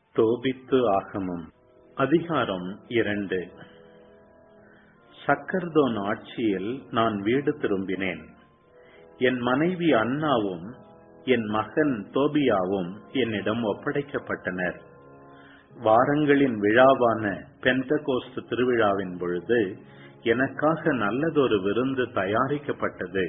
தோபித்து ஆகமம் அதிகாரம் இரண்டு சக்கர்தோன் ஆட்சியில் நான் வீடு திரும்பினேன் என் மனைவி அன்னாவும் என் மகன் தோபியாவும் என்னிடம் ஒப்படைக்கப்பட்டனர் வாரங்களின் விழாவான பெந்தகோஸ்து திருவிழாவின் பொழுது எனக்காக நல்லதொரு விருந்து தயாரிக்கப்பட்டது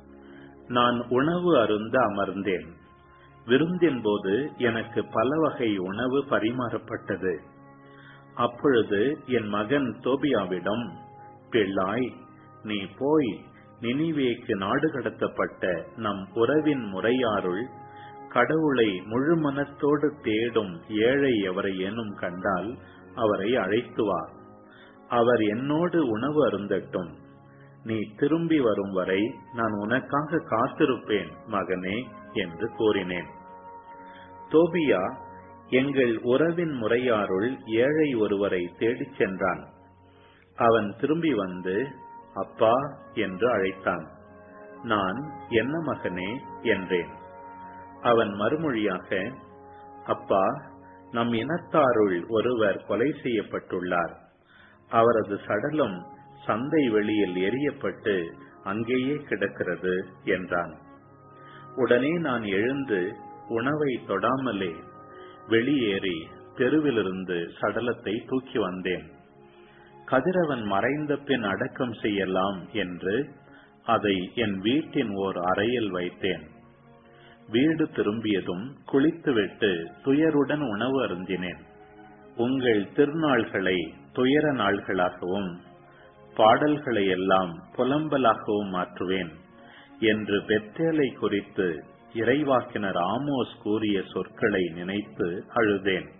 நான் உணவு அருந்த அமர்ந்தேன் விருந்தின் போது எனக்கு பல வகை உணவு பரிமாறப்பட்டது அப்பொழுது என் மகன் தோபியாவிடம் பிள்ளாய் நீ போய் நினிவேக்கு நாடு கடத்தப்பட்ட நம் உறவின் முறையாருள் கடவுளை முழு மனத்தோடு தேடும் ஏழை எவரையேனும் கண்டால் அவரை அழைத்து வா அவர் என்னோடு உணவு அருந்தட்டும் நீ திரும்பி வரும் வரை நான் உனக்காக காத்திருப்பேன் மகனே என்று கூறினேன் தோபியா எங்கள் உறவின் முறையாருள் ஏழை ஒருவரை தேடிச் சென்றான் அவன் திரும்பி வந்து அப்பா என்று அழைத்தான் நான் என்ன மகனே என்றேன் அவன் மறுமொழியாக அப்பா நம் இனத்தாருள் ஒருவர் கொலை செய்யப்பட்டுள்ளார் அவரது சடலம் சந்தை வெளியில் எரியப்பட்டு அங்கேயே கிடக்கிறது என்றான் உடனே நான் எழுந்து உணவை தொடாமலே வெளியேறி தெருவிலிருந்து சடலத்தை தூக்கி வந்தேன் கதிரவன் மறைந்த பின் அடக்கம் செய்யலாம் என்று அதை என் வீட்டின் ஓர் அறையில் வைத்தேன் வீடு திரும்பியதும் குளித்துவிட்டு துயருடன் உணவு அருந்தினேன் உங்கள் திருநாள்களை துயர நாள்களாகவும் பாடல்களை எல்லாம் புலம்பலாகவும் மாற்றுவேன் என்று பெத்தேலை குறித்து இறைவாக்கினர் ஆமோஸ் கூறிய சொற்களை நினைத்து அழுதேன்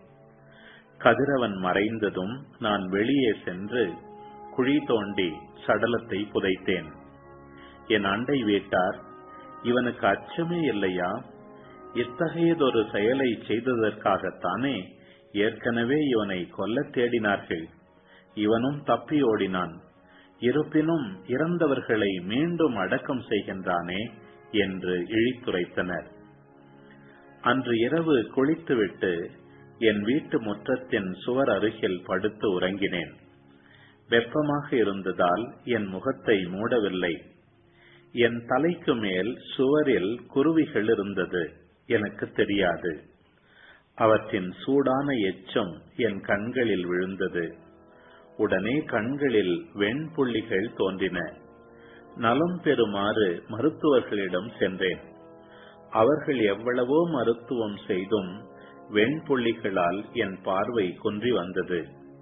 கதிரவன் மறைந்ததும் நான் வெளியே சென்று குழி தோண்டி சடலத்தை புதைத்தேன் என் அண்டை வீட்டார் இவனுக்கு அச்சமே இல்லையா இத்தகையதொரு செயலை செய்ததற்காகத்தானே ஏற்கனவே இவனை கொல்ல தேடினார்கள் இவனும் தப்பி ஓடினான் இருப்பினும் இறந்தவர்களை மீண்டும் அடக்கம் செய்கின்றானே என்று இழித்துரைத்தனர் அன்று இரவு குளித்துவிட்டு என் வீட்டு முற்றத்தின் சுவர் அருகில் படுத்து உறங்கினேன் வெப்பமாக இருந்ததால் என் முகத்தை மூடவில்லை என் தலைக்கு மேல் சுவரில் குருவிகள் இருந்தது எனக்கு தெரியாது அவற்றின் சூடான எச்சம் என் கண்களில் விழுந்தது உடனே கண்களில் வெண்புள்ளிகள் தோன்றின நலம் பெறுமாறு மருத்துவர்களிடம் சென்றேன் அவர்கள் எவ்வளவோ மருத்துவம் செய்தும் வெண்புள்ளிகளால் என் பார்வை குன்றி வந்தது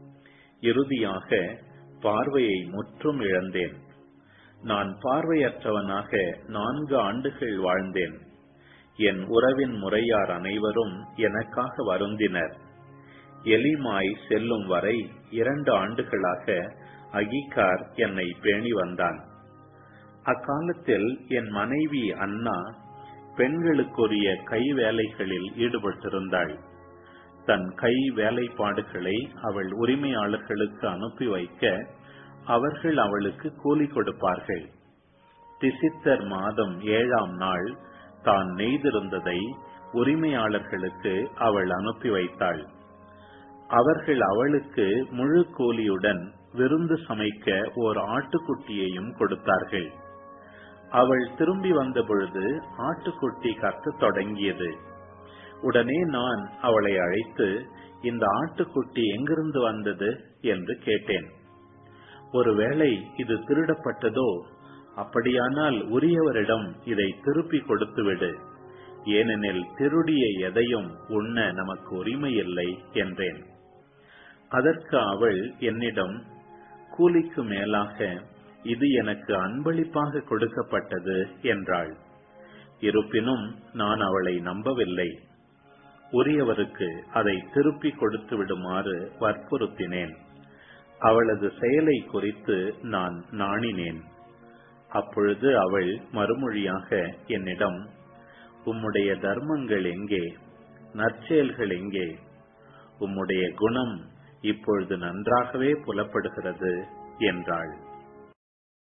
இறுதியாக பார்வையை முற்றும் இழந்தேன் நான் பார்வையற்றவனாக நான்கு ஆண்டுகள் வாழ்ந்தேன் என் உறவின் முறையார் அனைவரும் எனக்காக வருந்தினர் எலிமாய் செல்லும் வரை இரண்டு ஆண்டுகளாக அகிகார் என்னை பேணி வந்தான் அக்காலத்தில் என் மனைவி அண்ணா பெண்களுக்குரிய கை வேலைகளில் ஈடுபட்டிருந்தாள் தன் கை வேலைப்பாடுகளை அவள் உரிமையாளர்களுக்கு அனுப்பி வைக்க அவர்கள் அவளுக்கு கூலி கொடுப்பார்கள் திசித்தர் மாதம் ஏழாம் நாள் தான் நெய்திருந்ததை உரிமையாளர்களுக்கு அவள் அனுப்பி வைத்தாள் அவர்கள் அவளுக்கு முழு கூலியுடன் விருந்து சமைக்க ஓர் ஆட்டுக்குட்டியையும் கொடுத்தார்கள் அவள் திரும்பி வந்த பொழுது ஆட்டுக்குட்டி கத்தத் தொடங்கியது உடனே நான் அவளை அழைத்து இந்த ஆட்டுக்குட்டி எங்கிருந்து வந்தது என்று கேட்டேன் ஒருவேளை இது திருடப்பட்டதோ அப்படியானால் உரியவரிடம் இதை திருப்பி கொடுத்துவிடு ஏனெனில் திருடிய எதையும் உண்ண நமக்கு உரிமை இல்லை என்றேன் அதற்கு அவள் என்னிடம் கூலிக்கு மேலாக இது எனக்கு அன்பளிப்பாக கொடுக்கப்பட்டது என்றாள் இருப்பினும் நான் அவளை நம்பவில்லை உரியவருக்கு அதை திருப்பி கொடுத்து விடுமாறு வற்புறுத்தினேன் அவளது செயலை குறித்து நான் நாணினேன் அப்பொழுது அவள் மறுமொழியாக என்னிடம் உம்முடைய தர்மங்கள் எங்கே நற்செயல்கள் எங்கே உம்முடைய குணம் இப்பொழுது நன்றாகவே புலப்படுகிறது என்றாள்